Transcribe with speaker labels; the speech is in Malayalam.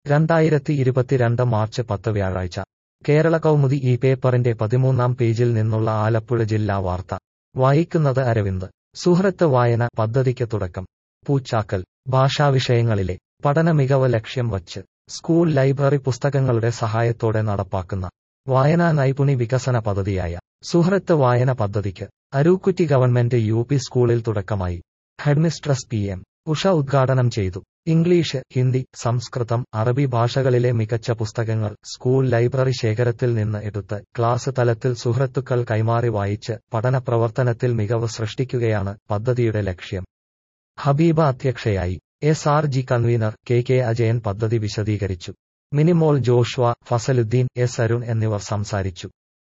Speaker 1: രണ്ടായിരത്തി ഇരുപത്തിരണ്ട് മാർച്ച് പത്ത് വ്യാഴാഴ്ച കേരള കൗമുദി ഈ പേപ്പറിന്റെ പതിമൂന്നാം പേജിൽ നിന്നുള്ള ആലപ്പുഴ ജില്ലാ വാർത്ത വായിക്കുന്നത് അരവിന്ദ് സുഹൃത്ത് വായന പദ്ധതിക്ക് തുടക്കം പൂച്ചാക്കൽ ഭാഷാവിഷയങ്ങളിലെ പഠന മികവ് ലക്ഷ്യം വച്ച് സ്കൂൾ ലൈബ്രറി പുസ്തകങ്ങളുടെ സഹായത്തോടെ നടപ്പാക്കുന്ന വായനാ നൈപുണി വികസന പദ്ധതിയായ സുഹൃത്ത് വായന പദ്ധതിക്ക് അരൂക്കുറ്റി ഗവൺമെന്റ് യു പി സ്കൂളിൽ തുടക്കമായി ഹെഡ്മിസ്ട്രസ് പി എം ഉഷ ഉദ്ഘാടനം ചെയ്തു ഇംഗ്ലീഷ് ഹിന്ദി സംസ്കൃതം അറബി ഭാഷകളിലെ മികച്ച പുസ്തകങ്ങൾ സ്കൂൾ ലൈബ്രറി ശേഖരത്തിൽ നിന്ന് എടുത്ത് ക്ലാസ് തലത്തിൽ സുഹൃത്തുക്കൾ കൈമാറി വായിച്ച് പഠന പ്രവർത്തനത്തിൽ മികവ് സൃഷ്ടിക്കുകയാണ് പദ്ധതിയുടെ ലക്ഷ്യം ഹബീബ അധ്യക്ഷയായി S R G convener K K Ajayan പദ്ധതി വിശദീകരിച്ചു മിനിമോൾ ജോഷ്വ ഫസലുദ്ദീൻ എസ് അരുൺ എന്നിവർ സംസാരിച്ചു